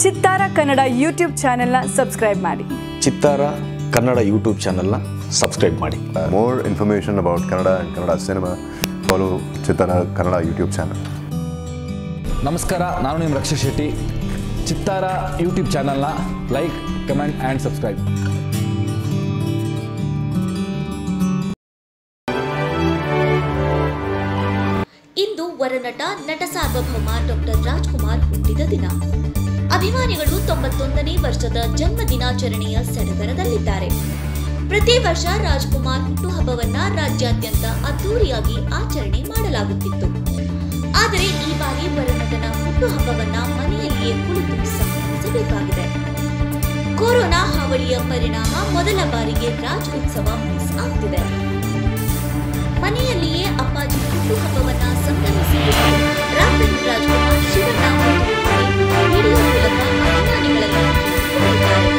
ಚಿತ್ತಾರ ಕನ್ನಡ ಯೂಟ್ಯೂಬ್ ಚಾನೆಲ್ನ ಸಬ್ಸ್ಕ್ರೈಬ್ ಮಾಡಿ ಚಿತ್ತಾರ ಕನ್ನಡ ಯೂಟ್ಯೂಬ್ ಚಾನಲ್ನ ಸಬ್ಸ್ಕ್ರೈಬ್ ಮಾಡಿ more information about Kannada and Kannada cinema, follow Chitara Kannada YouTube channel. ನಮಸ್ಕಾರ ನಾನು ನಿಮ್ಮ ರಕ್ಷಾ ಶೆಟ್ಟಿ ಚಿತ್ತಾರ ಯೂಟ್ಯೂಬ್ ಚಾನಲ್ನ ಲೈಕ್ ಕಮೆಂಟ್ ಆ್ಯಂಡ್ ಸಬ್ಸ್ಕ್ರೈಬ್ ಇಂದು ವರನಟ ನಟ ಸಾರ್ವಭೌಮ ಡಾಕ್ಟರ್ ರಾಜ್ಕುಮಾರ್ ಹುಟ್ಟಿದ ದಿನ ಅಭಿಮಾನಿಗಳು ತೊಂಬತ್ತೊಂದನೇ ವರ್ಷದ ಜನ್ಮ ದಿನಾಚರಣೆಯ ಸಡಗರದಲ್ಲಿದ್ದಾರೆ ಪ್ರತಿ ವರ್ಷ ರಾಜ್ಕುಮಾರ್ ಹುಟ್ಟುಹಬ್ಬವನ್ನ ರಾಜ್ಯಾದ್ಯಂತ ಅದ್ದೂರಿಯಾಗಿ ಆಚರಣೆ ಮಾಡಲಾಗುತ್ತಿತ್ತು ಆದರೆ ಈ ಬಾರಿ ವರನಟನ ಹುಟ್ಟುಹಬ್ಬವನ್ನ ಮನೆಯಲ್ಲಿಯೇ ಕುಳಿತು ಸಂಭ್ರಮಿಸಬೇಕಾಗಿದೆ ಕೊರೋನಾ ಹಾವಳಿಯ ಪರಿಣಾಮ ಮೊದಲ ಬಾರಿಗೆ ರಾಜ್ ಉತ್ಸವ ಮಿಸ್ ಆಗ್ತಿದೆ ಮನೆಯಲ್ಲಿಯೇ ಅಪ್ಪಾಜಿ ಹುಟ್ಟುಹಬ್ಬವನ್ನ ಸಂಭ್ರಮಿಸಿದ್ದು ರಾಹುಲ್ ರಾಜ್ಕುಮಾರ್ ಶಿವಣ್ಣ ಮತ್ತು ಉಮಾ ವಿಡಿಯೋ ಮೂಲಕ ಅಭಿಮಾನಿಗಳಲ್ಲಿ ತಿಳಿಸಿಕೊಂಡಿದ್ದಾರೆ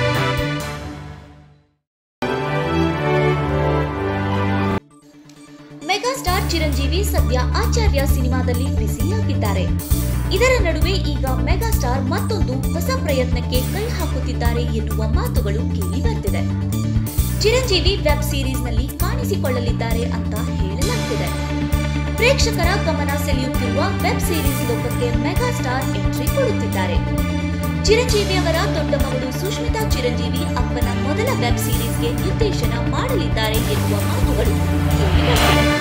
ಮೆಗಾಸ್ಟಾರ್ ಚಿರಂಜೀವಿ ಸದ್ಯ ಆಚಾರ್ಯ ಸಿನಿಮಾದಲ್ಲಿ ಬ್ಯುಸಿಯಾಗಿದ್ದಾರೆ ಇದರ ನಡುವೆ ಈಗ ಮೆಗಾಸ್ಟಾರ್ ಮತ್ತೊಂದು ಹೊಸ ಪ್ರಯತ್ನಕ್ಕೆ ಕೈ ಹಾಕುತ್ತಿದ್ದಾರೆ ಎನ್ನುವ ಮಾತುಗಳು ಕೇಳಿ ಬರ್ತಿದೆ ಚಿರಂಜೀವಿ ವೆಬ್ ಸೀರೀಸ್ನಲ್ಲಿ ಕಾಣಿಸಿಕೊಳ್ಳಲಿದ್ದಾರೆ ಅಂತ ಹೇಳಲಾಗ್ತಿದೆ ಪ್ರೇಕ್ಷಕರ ಗಮನ ಸೆಳೆಯುತ್ತಿರುವ ವೆಬ್ ಸೀರೀಸ್ ಲೋಕಕ್ಕೆ ಮೆಗಾಸ್ಟಾರ್ ಎಂಟ್ರಿ ಕೊಡುತ್ತಿದ್ದಾರೆ ಚಿರಂಜೀವಿ ಅವರ ದೊಡ್ಡ ಮಗಳು ಸುಷ್ಮಿತಾ ಚಿರಂಜೀವಿ ಅಪ್ಪನ ಮೊದಲ ವೆಬ್ ಸೀರೀಸ್ಗೆ ನಿರ್ದೇಶನ ಮಾಡಲಿದ್ದಾರೆ ಎನ್ನುವ ಮಾತುಗಳು ಕೇಳಿಬರ್ತಿದೆ.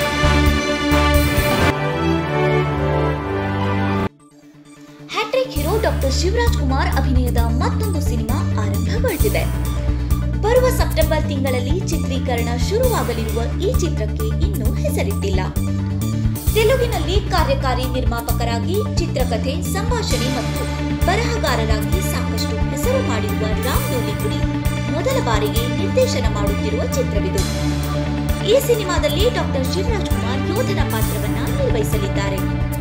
Hat-trick hero doctor Shivaraj Kumar ಅಭಿನಯದ ಮತ್ತೊಂದು ಸಿನಿಮಾ ಆರಂಭಗೊಳ್ತಿದೆ ಬರುವ ಸೆಪ್ಟೆಂಬರ್ ತಿಂಗಳಲ್ಲಿ ಚಿತ್ರೀಕರಣ ಶುರುವಾಗಲಿರುವ ಈ ಚಿತ್ರಕ್ಕೆ ಇನ್ನೂ ಹೆಸರಿಟ್ಟಿಲ್ಲ ತೆಲುಗಿನಲ್ಲಿ ಕಾರ್ಯಕಾರಿ ನಿರ್ಮಾಪಕರಾಗಿ ಚಿತ್ರಕಥೆ ಸಂಭಾಷಣೆ ಮತ್ತು ಬರಹಗಾರರಾಗಿ ಸಾಕಷ್ಟು ಹೆಸರು ಮಾಡಿರುವ ರಾಮ್ ಡೋಲಿಗುಡಿ ಮೊದಲ ಬಾರಿಗೆ ನಿರ್ದೇಶನ ಮಾಡುತ್ತಿರುವ ಚಿತ್ರವಿದು ಈ ಸಿನಿಮಾದಲ್ಲಿ ಡಾಕ್ಟರ್ ಶಿವರಾಜ್ ಕುಮಾರ್ ಯೋಧನ ಪಾತ್ರವನ್ನ ನಿರ್ವಹಿಸಲಿದ್ದಾರೆ